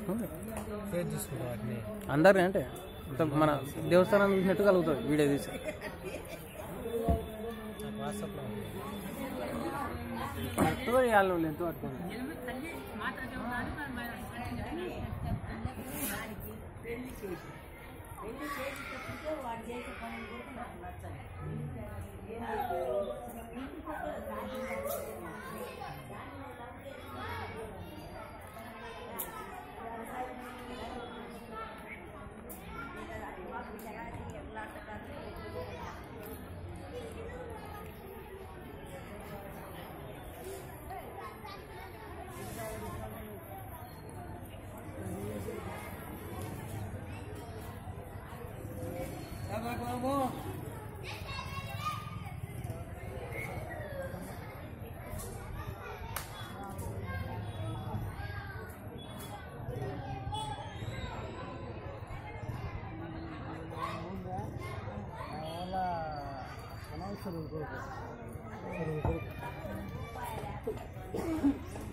తీసుకుంది షేర్ చేసుకుంటాం వాటిని అందరినీ అంటే మొత్తం మన దేవస్థానం చూసినట్టు కలుగుతుంది వీడియో తీసి నాకు వాట్సాప్లో ఉంది. వాళ్ళు ఎంత పట్టుకోండి అనవసరం